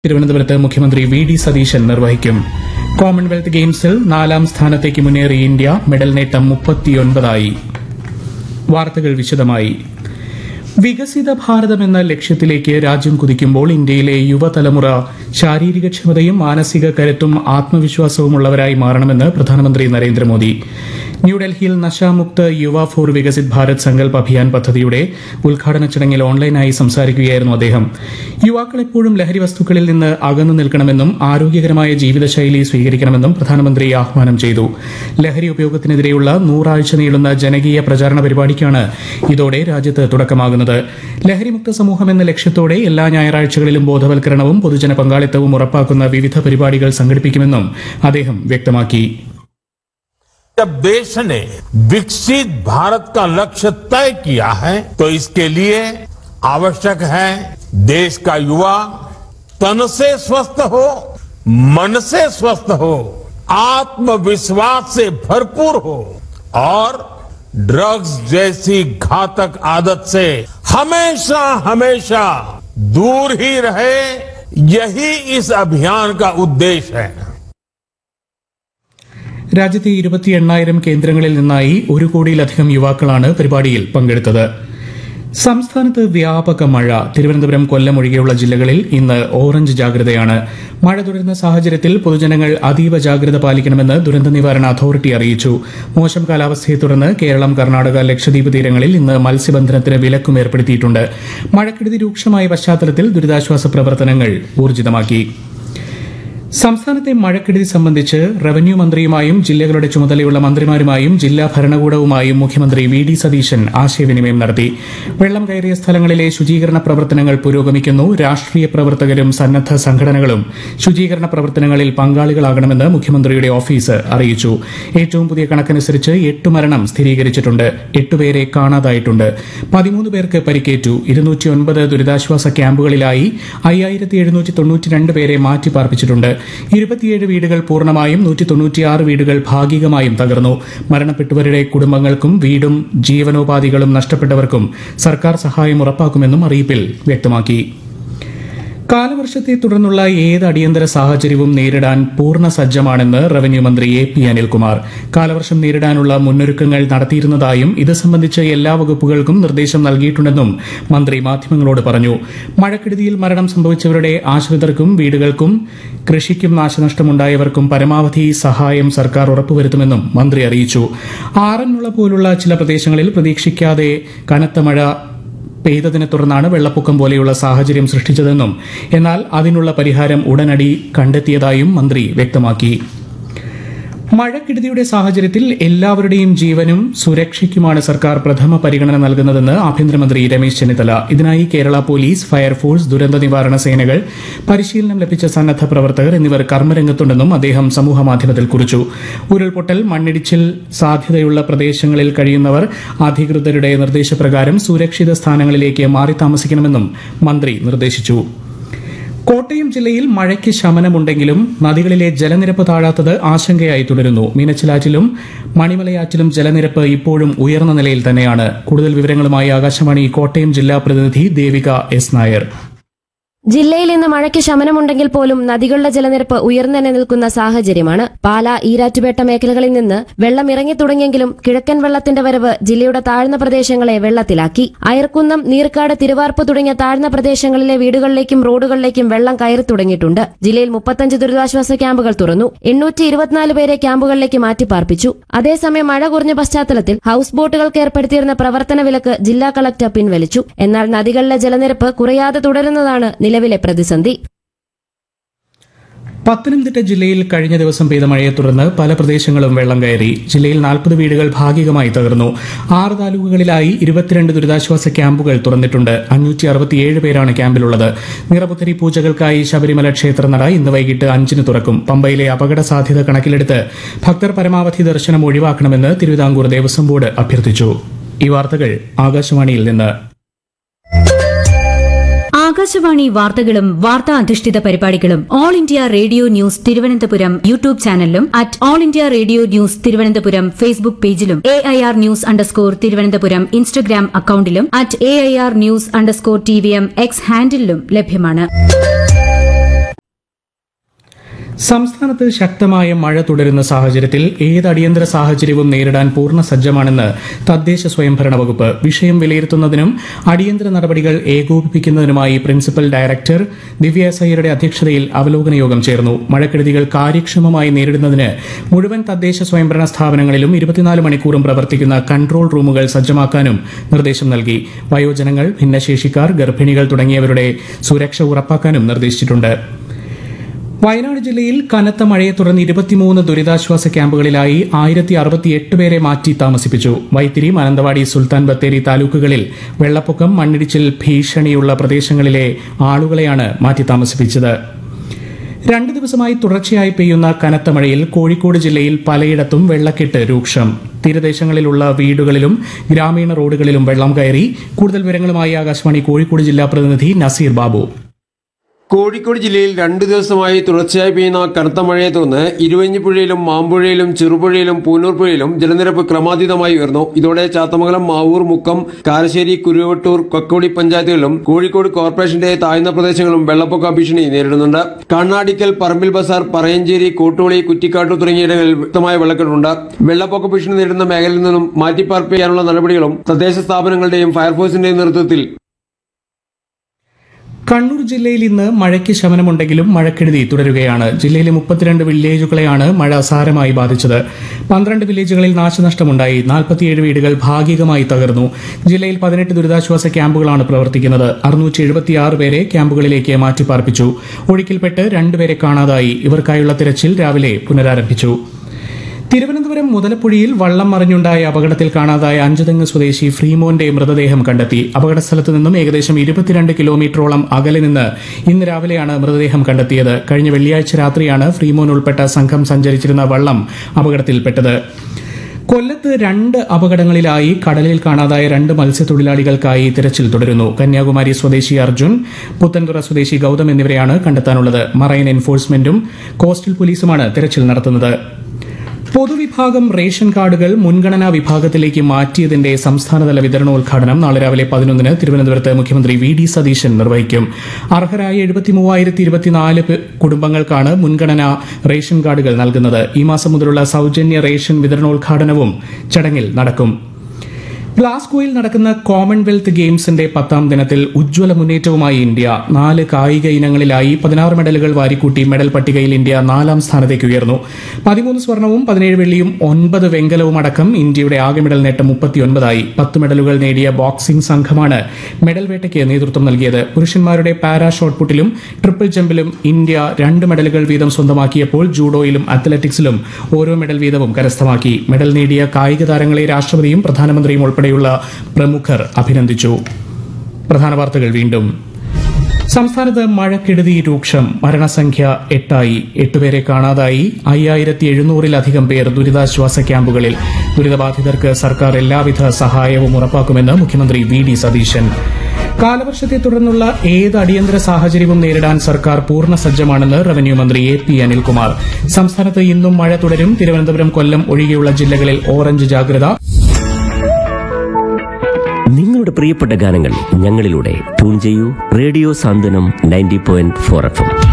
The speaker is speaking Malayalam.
തിരുവനന്തപുരത്ത് മുഖ്യമന്ത്രി വി ഡി സതീശൻ നിർവഹിക്കും കോമൺവെൽത്ത് ഗെയിംസിൽ നാലാം സ്ഥാനത്തേക്ക് മുന്നേറി ഇന്ത്യ മെഡൽ നേട്ടം മുപ്പത്തിയൊൻപതായി വാർത്തകൾ വിശദമായി വികസിത ഭാരതം എന്ന ലക്ഷ്യത്തിലേക്ക് രാജ്യം കുതിക്കുമ്പോൾ ഇന്ത്യയിലെ യുവതലമുറ ശാരീരികക്ഷമതയും മാനസിക കരുത്തും ആത്മവിശ്വാസവുമുള്ളവരായി മാറണമെന്ന് പ്രധാനമന്ത്രി നരേന്ദ്രമോദി ന്യൂഡൽഹിയിൽ നശാമുക്ത് യുവ ഫോർ വികസിത് ഭാരത് സങ്കൽപ് അഭിയാൻ പദ്ധതിയുടെ ഉദ്ഘാടന ചടങ്ങിൽ ഓൺലൈനായി സംസാരിക്കുകയായിരുന്നു അദ്ദേഹം യുവാക്കൾ എപ്പോഴും ലഹരി വസ്തുക്കളിൽ നിന്ന് അകന്നു നിൽക്കണമെന്നും ആരോഗ്യകരമായ ജീവിതശൈലി സ്വീകരിക്കണമെന്നും പ്രധാനമന്ത്രി ആഹ്വാനം ചെയ്തു ലഹരി ഉപയോഗത്തിനെതിരെയുള്ള നൂറാഴ്ച നീളുന്ന ജനകീയ പ്രചാരണ പരിപാടിക്കാണ് ഇതോടെ രാജ്യത്ത് തുടക്കമാകുന്നത് ലഹരിമുക്ത സമൂഹം എന്ന ലക്ഷ്യത്തോടെ എല്ലാ ഞായറാഴ്ചകളിലും ബോധവൽക്കരണവും പൊതുജന പങ്കാളിത്തവും ഉറപ്പാക്കുന്ന വിവിധ പരിപാടികൾ സംഘടിപ്പിക്കുമെന്നും അദ്ദേഹം വ്യക്തമാക്കി जब देश ने विकसित भारत का लक्ष्य तय किया है तो इसके लिए आवश्यक है देश का युवा तन से स्वस्थ हो मन से स्वस्थ हो आत्मविश्वास से भरपूर हो और ड्रग्स जैसी घातक आदत से हमेशा हमेशा दूर ही रहे यही इस अभियान का उद्देश्य है രാജ്യത്തെ ഇരുപത്തി എണ്ണായിരം കേന്ദ്രങ്ങളിൽ നിന്നായി ഒരു കോടിയിലധികം യുവാക്കളാണ് പരിപാടിയിൽ പങ്കെടുത്തത് സംസ്ഥാനത്ത് വ്യാപക മഴ തിരുവനന്തപുരം കൊല്ലം ഒഴികെയുള്ള ജില്ലകളിൽ ഇന്ന് ഓറഞ്ച് ജാഗ്രതയാണ് മഴ തുടരുന്ന സാഹചര്യത്തിൽ പൊതുജനങ്ങൾ അതീവ ജാഗ്രത പാലിക്കണമെന്ന് ദുരന്ത നിവാരണ അതോറിറ്റി അറിയിച്ചു മോശം കാലാവസ്ഥയെ തുടർന്ന് കേരളം കർണാടക ലക്ഷദ്വീപ് തീരങ്ങളിൽ ഇന്ന് മത്സ്യബന്ധനത്തിന് വിലക്കും ഏർപ്പെടുത്തിയിട്ടുണ്ട് മഴക്കെടുതി രൂക്ഷമായ പശ്ചാത്തലത്തിൽ ദുരിതാശ്വാസ പ്രവർത്തനങ്ങൾ ഊർജിതമാക്കി സംസ്ഥാനത്തെ മഴക്കെടുതി സംബന്ധിച്ച് റവന്യൂ മന്ത്രിയുമായും ജില്ലകളുടെ ചുമതലയുള്ള മന്ത്രിമാരുമായും ജില്ലാ ഭരണകൂടവുമായും മുഖ്യമന്ത്രി വി ഡി സതീശൻ ആശയവിനിമയം നടത്തി വെള്ളം കയറിയ സ്ഥലങ്ങളിലെ ശുചീകരണ പ്രവർത്തനങ്ങൾ പുരോഗമിക്കുന്നു രാഷ്ട്രീയ പ്രവർത്തകരും സന്നദ്ധ സംഘടനകളും ശുചീകരണ പ്രവർത്തനങ്ങളിൽ പങ്കാളികളാകണമെന്ന് മുഖ്യമന്ത്രിയുടെ ഓഫീസ് അറിയിച്ചു ഏറ്റവും പുതിയ കണക്കനുസരിച്ച് എട്ട് മരണം സ്ഥിരീകരിച്ചിട്ടുണ്ട് എട്ടുപേരെ കാണാതായിട്ടുണ്ട് പതിമൂന്ന് പേർക്ക് പരിക്കേറ്റു ഇരുന്നൂറ്റിയൊൻപത് ദുരിതാശ്വാസ ക്യാമ്പുകളിലായി അയ്യായിരത്തി എഴുന്നൂറ്റി തൊണ്ണൂറ്റിരണ്ട് പേരെ മാറ്റിപ്പാർപ്പിച്ചിട്ടുണ്ട് ഇരുപത്തിയേഴ് വീടുകൾ പൂർണ്ണമായും നൂറ്റി തൊണ്ണൂറ്റിയാറ് വീടുകൾ ഭാഗികമായും തകർന്നു മരണപ്പെട്ടവരുടെ കുടുംബങ്ങൾക്കും വീടും ജീവനോപാധികളും നഷ്ടപ്പെട്ടവർക്കും സർക്കാർ സഹായം ഉറപ്പാക്കുമെന്നും അറിയിപ്പിൽ വ്യക്തമാക്കി കാലവർഷത്തെ തുടർന്നുള്ള ഏത് അടിയന്തര സാഹചര്യവും നേരിടാൻ പൂർണ്ണ സജ്ജമാണെന്ന് റവന്യൂ മന്ത്രി എ പി അനിൽകുമാർ കാലവർഷം നേരിടാനുള്ള മുന്നൊരുക്കങ്ങൾ നടത്തിയിരുന്നതായും ഇത് സംബന്ധിച്ച് എല്ലാ വകുപ്പുകൾക്കും നിർദ്ദേശം നൽകിയിട്ടുണ്ടെന്നും മന്ത്രി മാധ്യമങ്ങളോട് പറഞ്ഞു മഴക്കെടുതിയിൽ മരണം സംഭവിച്ചവരുടെ ആശ്രിതർക്കും വീടുകൾക്കും കൃഷിക്കും നാശനഷ്ടമുണ്ടായവർക്കും പരമാവധി സഹായം സർക്കാർ ഉറപ്പുവരുത്തുമെന്നും മന്ത്രി അറിയിച്ചു ആറന്മുള പോലുള്ള ചില പ്രദേശങ്ങളിൽ പ്രതീക്ഷിക്കാതെ കനത്ത മഴ പെയ്തതിനെ തുടർന്നാണ് വെള്ളപ്പൊക്കം പോലെയുള്ള സാഹചര്യം സൃഷ്ടിച്ചതെന്നും എന്നാൽ അതിനുള്ള പരിഹാരം ഉടനടി കണ്ടെത്തിയതായും മന്ത്രി വ്യക്തമാക്കി മഴക്കെടുതിയുടെ സാഹചര്യത്തിൽ എല്ലാവരുടെയും ജീവനും സുരക്ഷയ്ക്കുമാണ് സർക്കാർ പ്രഥമ പരിഗണന നൽകുന്നതെന്ന് ആഭ്യന്തരമന്ത്രി രമേശ് ചെന്നിത്തല ഇതിനായി കേരള പോലീസ് ഫയർഫോഴ്സ് ദുരന്ത നിവാരണ സേനകൾ പരിശീലനം ലഭിച്ച സന്നദ്ധ പ്രവർത്തകർ എന്നിവർ കർമ്മരംഗത്തുണ്ടെന്നും അദ്ദേഹം സമൂഹമാധ്യമത്തിൽ കുറിച്ചു ഉരുൾപൊട്ടൽ മണ്ണിടിച്ചിൽ സാധ്യതയുള്ള പ്രദേശങ്ങളിൽ കഴിയുന്നവർ അധികൃതരുടെ നിർദ്ദേശപ്രകാരം സുരക്ഷിത സ്ഥാനങ്ങളിലേക്ക് മാറി താമസിക്കണമെന്നും മന്ത്രി നിർദ്ദേശിച്ചു കോട്ടയം ജില്ലയിൽ മഴയ്ക്ക് ശമനമുണ്ടെങ്കിലും നദികളിലെ ജലനിരപ്പ് താഴാത്തത് ആശങ്കയായി തുടരുന്നു മീനച്ചിലാറ്റിലും മണിമലയാറ്റിലും ജലനിരപ്പ് ഇപ്പോഴും ഉയർന്ന നിലയിൽ തന്നെയാണ് കൂടുതൽ വിവരങ്ങളുമായി ആകാശവാണി കോട്ടയം ജില്ലാ പ്രതിനിധി ദേവിക എസ് നായർ ജില്ലയിൽ ഇന്ന് മഴയ്ക്ക് ശമനമുണ്ടെങ്കിൽ പോലും നദികളുടെ ജലനിരപ്പ് ഉയർന്നു തന്നെ നിൽക്കുന്ന സാഹചര്യമാണ് പാല ഈരാറ്റുപേട്ട മേഖലകളിൽ നിന്ന് വെള്ളം ഇറങ്ങി തുടങ്ങിയെങ്കിലും കിഴക്കൻ വെള്ളത്തിന്റെ വരവ് ജില്ലയുടെ താഴ്ന്ന പ്രദേശങ്ങളെ വെള്ളത്തിലാക്കി അയർക്കുന്നം നീർക്കാട് തിരുവാർപ്പ് തുടങ്ങിയ താഴ്ന്ന പ്രദേശങ്ങളിലെ വീടുകളിലേക്കും റോഡുകളിലേക്കും വെള്ളം കയറി തുടങ്ങിയിട്ടുണ്ട് ജില്ലയിൽ മുപ്പത്തഞ്ച് ദുരിതാശ്വാസ ക്യാമ്പുകൾ തുറന്നു എണ്ണൂറ്റി ഇരുപത്തിനാല് പേരെ ക്യാമ്പുകളിലേക്ക് മാറ്റിപ്പാർപ്പിച്ചു അതേസമയം മഴ കുറഞ്ഞ പശ്ചാത്തലത്തിൽ ഹൌസ് ബോട്ടുകൾക്ക് ഏർപ്പെടുത്തിയിരുന്ന പ്രവർത്തന വിലക്ക് ജില്ലാ കളക്ടർ പിൻവലിച്ചു എന്നാൽ നദികളിലെ ജലനിരപ്പ് കുറയാതെ തുടരുന്നതാണ് നിലവിലെ പ്രതിസന്ധി പത്തനംതിട്ട ജില്ലയിൽ കഴിഞ്ഞ ദിവസം പെയ്ത മഴയെ തുടർന്ന് പല പ്രദേശങ്ങളും വെള്ളം കയറി ജില്ലയിൽ നാൽപ്പത് വീടുകൾ ഭാഗികമായി തകർന്നു ആറ് താലൂക്കുകളിലായി ഇരുപത്തിരണ്ട് ദുരിതാശ്വാസ ക്യാമ്പുകൾ തുറന്നിട്ടുണ്ട് അഞ്ഞൂറ്റി അറുപത്തിയേഴ് പേരാണ് ക്യാമ്പിലുള്ളത് നിറപുത്തരി പൂജകൾക്കായി ശബരിമല ക്ഷേത്രനട ഇന്ന് വൈകിട്ട് അഞ്ചിന് തുറക്കും പമ്പയിലെ അപകട സാധ്യത കണക്കിലെടുത്ത് ഭക്തർ പരമാവധി ദർശനം ഒഴിവാക്കണമെന്ന് തിരുവിതാംകൂർ ദേവസ്വം ബോർഡ് അഭ്യർത്ഥിച്ചു ഈ വാർത്തകൾ ആകാശവാണിയിൽ നിന്ന് ആകാശവാണി വാർത്തകളും വാർത്താ അധിഷ്ഠിത പരിപാടികളും All India Radio news Thiruvananthapuram YouTube ചാനലിലും at All India Radio news Thiruvananthapuram Facebook പേജിലും A I R news underscore Thiruvananthapuram Instagram അക്കൌണ്ടിലും at A I R news underscore T V M X ഹാൻഡിലും ലഭ്യമാണ് സംസ്ഥാനത്ത് ശക്തമായ മഴ തുടരുന്ന സാഹചര്യത്തിൽ ഏത് അടിയന്തര സാഹചര്യവും നേരിടാൻ പൂർണ്ണ സജ്ജമാണെന്ന് തദ്ദേശ സ്വയംഭരണ വകുപ്പ് വിഷയം വിലയിരുത്തുന്നതിനും അടിയന്തര നടപടികൾ ഏകോപിപ്പിക്കുന്നതിനുമായി പ്രിൻസിപ്പൽ ഡയറക്ടർ ദിവ്യ എസ് അയ്യരുടെ അധ്യക്ഷതയിൽ അവലോകന യോഗം ചേർന്നു മഴക്കെടുതികൾ കാര്യക്ഷമമായി നേരിടുന്നതിന് മുഴുവൻ തദ്ദേശ സ്വയംഭരണ സ്ഥാപനങ്ങളിലും ഇരുപത്തിനാല് മണിക്കൂറും പ്രവർത്തിക്കുന്ന കൺട്രോൾ റൂമുകൾ സജ്ജമാക്കാനും നിർദ്ദേശം നൽകി വയോജനങ്ങൾ ഭിന്നശേഷിക്കാർ ഗർഭിണികൾ തുടങ്ങിയവരുടെ സുരക്ഷ ഉറപ്പാക്കാനും നിർദ്ദേശിച്ചിട്ടുണ്ട് വയനാട് ജില്ലയിൽ കനത്ത മഴയെ തുടർന്ന് ഇരുപത്തിമൂന്ന് ദുരിതാശ്വാസ ക്യാമ്പുകളിലായി ആയിരത്തി അറുപത്തിയെട്ട് പേരെ മാറ്റി താമസിപ്പിച്ചു വൈത്തിരി മാനന്തവാടി സുൽത്താൻ ബത്തേരി താലൂക്കുകളിൽ വെള്ളപ്പൊക്കം മണ്ണിടിച്ചിൽ ഭീഷണിയുള്ള പ്രദേശങ്ങളിലെ ആളുകളെയാണ് മാറ്റി താമസിപ്പിച്ചത് രണ്ടു ദിവസമായി തുടർച്ചയായി പെയ്യുന്ന കനത്ത മഴയിൽ കോഴിക്കോട് ജില്ലയിൽ പലയിടത്തും വെള്ളക്കെട്ട് രൂക്ഷം തീരദേശങ്ങളിലുള്ള വീടുകളിലും ഗ്രാമീണ റോഡുകളിലും വെള്ളം കയറി കൂടുതൽ വിവരങ്ങളുമായി ആകാശവാണി കോഴിക്കോട് ജില്ലാ പ്രതിനിധി നസീർ ബാബു കോഴിക്കോട് ജില്ലയിൽ രണ്ടു ദിവസമായി തുടർച്ചയായി പെയ്യുന്ന കനത്ത മഴയെ തുടർന്ന് ഇരുവഞ്ഞിപ്പുഴയിലും മാമ്പുഴയിലും ചെറുപുഴയിലും പൂനൂർ പുഴയിലും ജലനിരപ്പ് ക്രമാതീതമായി ഉയർന്നു ഇതോടെ ചാത്തമംഗലം മാവൂർ മുക്കം കാരശ്ശേരി കുരുവട്ടൂർ കൊക്കോടി പഞ്ചായത്തുകളിലും കോഴിക്കോട് കോർപ്പറേഷന്റെ താഴ്ന്ന പ്രദേശങ്ങളും വെള്ളപ്പൊക്ക ഭീഷണി നേരിടുന്നുണ്ട് കണ്ണാടിക്കൽ പറമ്പിൽ ബസാർ പറയഞ്ചേരി കോട്ടോളി കുറ്റിക്കാട്ടു തുടങ്ങിയിടങ്ങളിൽ വ്യക്തമായ വെള്ളക്കെട്ടുണ്ട് വെള്ളപ്പൊക്ക ഭീഷണി നേരിടുന്ന മേഖലയിൽ നിന്നും മാറ്റിപ്പാർപ്പിക്കാനുള്ള നടപടികളും തദ്ദേശ സ്ഥാപനങ്ങളുടെയും ഫയർഫോഴ്സിന്റെയും നേതൃത്വത്തിൽ കണ്ണൂർ ജില്ലയിൽ ഇന്ന് മഴയ്ക്ക് ശമനമുണ്ടെങ്കിലും മഴക്കെടുതി തുടരുകയാണ് ജില്ലയിലെ മുപ്പത്തിരണ്ട് വില്ലേജുകളെയാണ് മഴ സാരമായി ബാധിച്ചത് പന്ത്രണ്ട് വില്ലേജുകളിൽ നാശനഷ്ടമുണ്ടായി നാൽപ്പത്തിയേഴ് വീടുകൾ ഭാഗികമായി തകർന്നു ജില്ലയിൽ പതിനെട്ട് ദുരിതാശ്വാസ ക്യാമ്പുകളാണ് പ്രവർത്തിക്കുന്നത് അറുന്നൂറ്റി എഴുപത്തിയാറ് പേരെ ക്യാമ്പുകളിലേക്ക് മാറ്റിപ്പാർപ്പിച്ചു ഒഴുക്കിൽപ്പെട്ട് രണ്ടുപേരെ കാണാതായി ഇവർക്കായുള്ള തിരച്ചിൽ രാവിലെ പുനരാരംഭിച്ചു തിരുവനന്തപുരം മുതലപ്പുഴയിൽ വള്ളം മറിഞ്ഞുണ്ടായ അപകടത്തിൽ കാണാതായ അഞ്ചുതെങ്ങ് സ്വദേശി ഫ്രീമോന്റെ മൃതദേഹം കണ്ടെത്തി അപകടസ്ഥലത്ത് നിന്നും ഏകദേശം ഇരുപത്തിരണ്ട് കിലോമീറ്ററോളം അകലെ നിന്ന് ഇന്ന് രാവിലെയാണ് മൃതദേഹം കണ്ടെത്തിയത് കഴിഞ്ഞ വെള്ളിയാഴ്ച രാത്രിയാണ് ഫ്രീമോൻ ഉൾപ്പെട്ട സംഘം സഞ്ചരിച്ചിരുന്ന വള്ളം അപകടത്തിൽപ്പെട്ടത് കൊല്ലത്ത് രണ്ട് അപകടങ്ങളിലായി കടലിൽ കാണാതായ രണ്ട് മത്സ്യത്തൊഴിലാളികൾക്കായി തിരച്ചിൽ തുടരുന്നു കന്യാകുമാരി സ്വദേശി അർജുൻ പുത്തൻതുറ സ്വദേശി ഗൌതം എന്നിവരെയാണ് കണ്ടെത്താനുള്ളത് മറൈൻ എൻഫോഴ്സ്മെന്റും കോസ്റ്റൽ പോലീസുമാണ് തിരച്ചിൽ നടത്തുന്നത് പൊതുവിഭാഗം റേഷൻ കാർഡുകൾ മുൻഗണനാ വിഭാഗത്തിലേക്ക് മാറ്റിയതിന്റെ സംസ്ഥാനതല വിതരണോദ്ഘാടനം നാളെ രാവിലെ പതിനൊന്നിന് തിരുവനന്തപുരത്ത് മുഖ്യമന്ത്രി വി ഡി സതീശൻ നിർവഹിക്കും അർഹരായ എഴുപത്തി മൂവായിരത്തി ഇരുപത്തിനാല് പേ- കുടുംബങ്ങൾക്കാണ് മുൻഗണനാ റേഷൻ കാർഡുകൾ നൽകുന്നത് ഈ മാസം മുതലുള്ള സൌജന്യ റേഷൻ വിതരണോദ്ഘാടനവും ചടങ്ങിൽ നടക്കും ഗ്ലാസ്ഗോയിൽ നടക്കുന്ന കോമൺവെൽത്ത് ഗെയിംസിന്റെ പത്താം ദിനത്തിൽ ഉജ്ജ്വല മുന്നേറ്റവുമായി ഇന്ത്യ നാല് കായിക ഇനങ്ങളിലായി പതിനാറ് മെഡലുകൾ വാരിക്കൂട്ടി മെഡൽ പട്ടികയിൽ ഇന്ത്യ നാലാം സ്ഥാനത്തേക്ക് ഉയർന്നു പതിമൂന്ന് സ്വർണവും പതിനേഴ് വെള്ളിയും ഒൻപത് വെങ്കലവും അടക്കം ഇന്ത്യയുടെ ആകെ മെഡൽ നേട്ടം മുപ്പത്തിയൊൻപതായി പത്ത് മെഡലുകൾ നേടിയ ബോക്സിംഗ് സംഘമാണ് മെഡൽ വേട്ടയ്ക്ക് നേതൃത്വം നൽകിയത് പുരുഷന്മാരുടെ പാരാ ഷോട്ട്പുട്ടിലും ട്രിപ്പിൾ ജമ്പിലും ഇന്ത്യ രണ്ട് മെഡലുകൾ വീതം സ്വന്തമാക്കിയപ്പോൾ ജൂഡോയിലും അത്ലറ്റിക്സിലും ഓരോ മെഡൽ വീതവും കരസ്ഥമാക്കി മെഡൽ നേടിയ കായിക താരങ്ങളെ രാഷ്ട്രപതിയും പ്രധാനമന്ത്രിയും ഉൾപ്പെടെയുള്ള പ്രമുഖർ അഭിനന്ദിച്ചു പ്രധാന വാർത്തകൾ വീണ്ടും സംസ്ഥാനത്ത് മഴക്കെടുതി രൂക്ഷം മരണസംഖ്യ എട്ടായി എട്ടുപേരെ കാണാതായി അയ്യായിരത്തി എഴുന്നൂറിലധികം പേർ ദുരിതാശ്വാസ ക്യാമ്പുകളിൽ ദുരിതബാധിതർക്ക് സർക്കാർ എല്ലാവിധ സഹായവും ഉറപ്പാക്കുമെന്ന് മുഖ്യമന്ത്രി വി ഡി സതീശൻ കാലവർഷത്തെ തുടർന്നുള്ള ഏത് അടിയന്തര സാഹചര്യവും നേരിടാൻ സർക്കാർ പൂർണ്ണ സജ്ജമാണെന്ന് റവന്യൂ മന്ത്രി എ പി അനിൽകുമാർ സംസ്ഥാനത്ത് ഇന്നും മഴ തുടരും തിരുവനന്തപുരം കൊല്ലം ഒഴികെയുള്ള ജില്ലകളിൽ ഓറഞ്ച് ജാഗ്രത നിങ്ങളുടെ പ്രിയപ്പെട്ട ഗാനങ്ങൾ ഞങ്ങളിലൂടെ ട്യൂൺ ചെയ്യൂ radio Santhwanam ninety point four F M